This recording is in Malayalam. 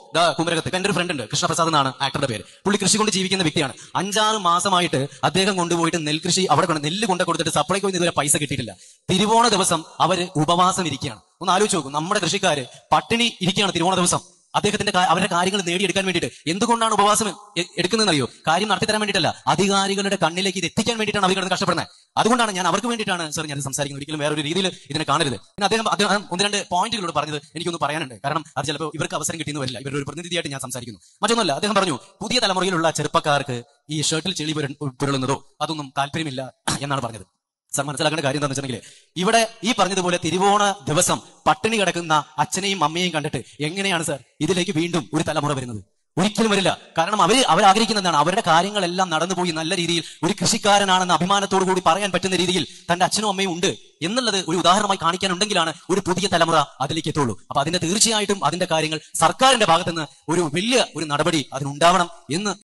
ദാ കുമരകത്ത് എന്റെ ഒരു ഫ്രണ്ട് ഉണ്ട് കൃഷ്ണപ്രസാദ് എന്നാണ് ആക്ടറുടെ പേര് പുള്ളി കൃഷി കൊണ്ട് ജീവിക്കുന്ന വ്യക്തിയാണ് അഞ്ചാറ് മാസമായിട്ട് അദ്ദേഹം കൊണ്ടുപോയിട്ട് നെൽകൃഷി അവിടെ കൊണ്ട് നെല്ല് കൊണ്ട് കൊടുത്തിട്ട് സപ്ലൈക്കോ ഇതുവരെ പൈസ കിട്ടിയിട്ടില്ല തിരുവോണ ദിവസം അവര് ഉപവാസം ഇരിക്കുകയാണ് ഒന്ന് ആലോചിച്ച് നോക്കും നമ്മുടെ കൃഷിക്കാര് പട്ടിണി ഇരിക്കുകയാണ് തിരുവോണ ദിവസം അദ്ദേഹത്തിന്റെ കാ- അവരുടെ കാര്യങ്ങൾ നേടിയെടുക്കാൻ വേണ്ടിയിട്ട് എന്തുകൊണ്ടാണ് ഉപവാസം എ- എടുക്കുന്നതെന്നറിയോ കാര്യം നടത്തിത്തരാൻ വേണ്ടിയിട്ടല്ല അധികാരികളുടെ കണ്ണിലേക്ക് ഇത് എത്തിക്കാൻ വേണ്ടിയിട്ടാണ് അവർ കിടന്ന് കഷ്ടപ്പെടുന്നത് അതുകൊണ്ടാണ് ഞാൻ അവർക്ക് വേണ്ടിയിട്ടാണ് സർ ഞാൻ സംസാരിക്കുന്നത് ഒരിക്കലും വേറൊരു രീതിയിൽ ഇതിനെ കാണരുത് പിന്നെ അദ്ദേഹം അദ്ദേഹം ഒന്ന് രണ്ട് പോയിന്റുകളോട് പറഞ്ഞത് എനിക്കൊന്ന് പറയാനുണ്ട് കാരണം അത് ചിലപ്പോൾ ഇവർക്ക് അവസരം കിട്ടിയെന്ന് വരില്ല ഇവരുടെ ഒരു പ്രതിനിധിയായിട്ട് ഞാൻ സംസാരിക്കുന്നു മറ്റൊന്നുമല്ല അദ്ദേഹം പറഞ്ഞു പുതിയ തലമുറയിലുള്ള ചെറുപ്പക്കാർക്ക് ഈ ഷർട്ടിൽ ചെളി പുര- പുരളുന്നതോ അതൊന്നും താല്പര്യമില്ല എന്നാണ് പറഞ്ഞത് സർ മനസ്സിലാക്കേണ്ട കാര്യം എന്താണെന്ന് വെച്ചിട്ടുണ്ടെങ്കിൽ ഇവിടെ ഈ പറഞ്ഞതുപോലെ തിരുവോണ ദിവസം പട്ടിണി കിടക്കുന്ന അച്ഛനെയും അമ്മയെയും കണ്ടിട്ട് എങ്ങനെയാണ് സർ ഇതിലേക്ക് വീണ്ടും ഒരു തലമുറ വരുന്നത് ഒരിക്കലും വരില്ല കാരണം അവര് അവർ ആഗ്രഹിക്കുന്ന എന്താണ് അവരുടെ കാര്യങ്ങളെല്ലാം നടന്നുപോയി നല്ല രീതിയിൽ ഒരു കൃഷിക്കാരനാണെന്ന് അഭിമാനത്തോടു കൂടി പറയാൻ പറ്റുന്ന രീതിയിൽ തന്റെ അച്ഛനും അമ്മയും ഉണ്ട് എന്നുള്ളത് ഒരു ഉദാഹരണമായി കാണിക്കാനുണ്ടെങ്കിലാണ് ഒരു പുതിയ തലമുറ അതിലേക്ക് എത്തുള്ളൂ അപ്പൊ അതിന്റെ തീർച്ചയായിട്ടും അതിന്റെ കാര്യങ്ങൾ സർക്കാരിന്റെ ഭാഗത്തുനിന്ന് ഒരു വലിയ ഒരു നടപടി അതിനുണ്ടാവണം എന്ന്